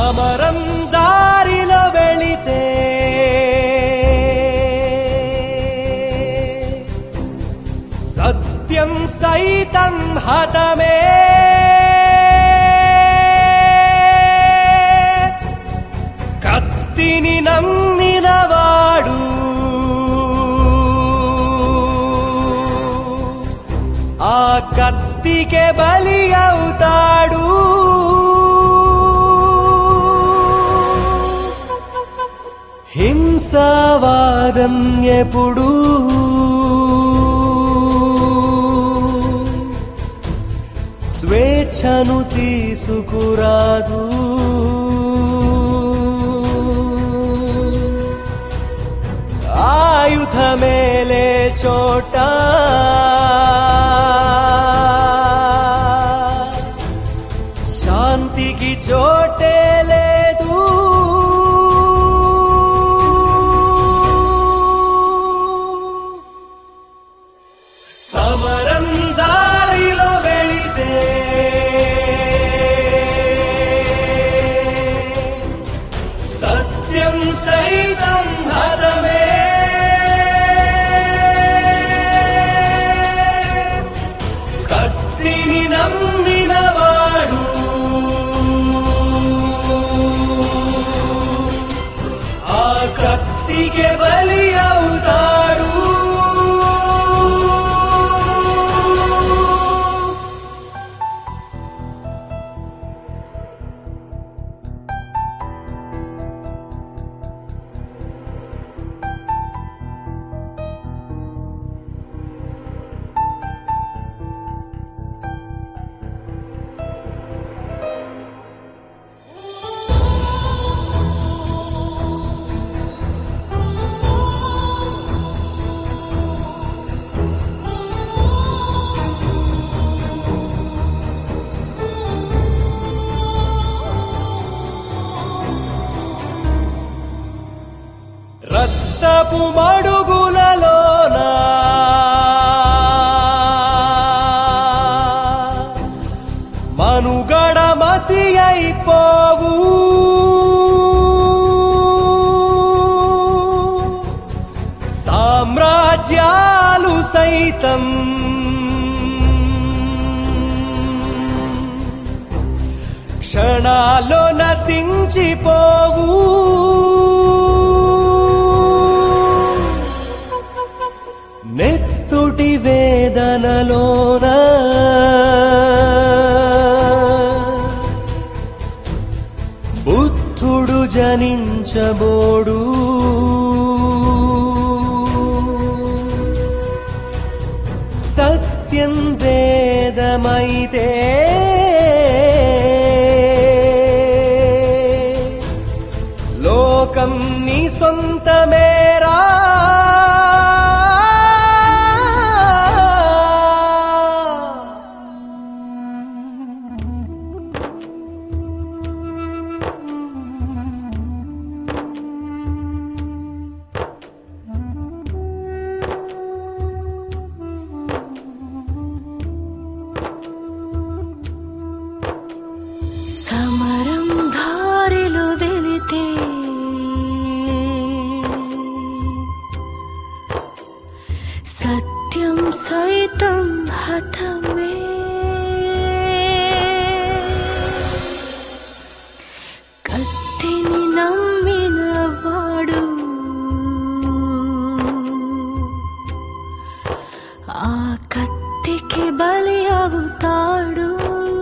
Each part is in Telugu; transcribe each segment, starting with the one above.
సమరం దారిలో వెళితే సత్యం సైతం హతమే కత్తిని నమ్మినవాడు ఆ కత్తికే బలి అవుతాడు హింసావాదం ఎప్పుడు స్వేచ్ఛను తీసుకురాదు ఆయుధమేలే చోట శాంతికి చోటే లేదు సమరం దారిలో వెళితే సత్యం సైతం హతమే కత్తిని నమ్మినవాడు ఆ కత్తికి బలి అవుతాడు రక్తపు మడుగులలోన మనుగడ మసి అయిపోవు సామ్రాజ్యాలు సైతం క్షణాల్లో నశించిపోవు నెత్తుటి వేదనలోన బుద్ధుడు జనించబోడు సత్యం వేదమైతే లోకం నీ సొంతమేరా సమరం దారిలో వెళితే సత్యం సైతం హతమే కత్తిని నమ్మిన వాడు ఆ కత్తికి బలి అవుతాడు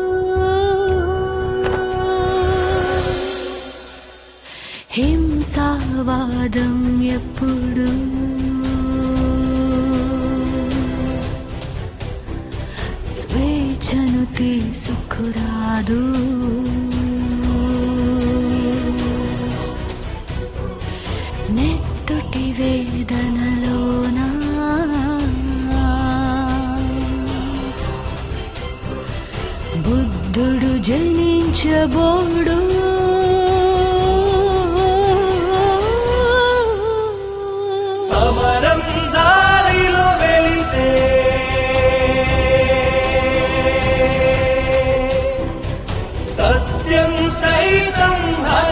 హింసావాదం ఎప్పుడు స్వేచ్ఛను తీసుకురాదు నెత్తుటి వేదనలోనా బుద్ధుడు జనించబోడు సమరం దారిలో వెళితే సత్యం సైతం హ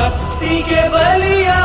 భక్తిಗೆ ಬಲಿಯಾಗುವೆ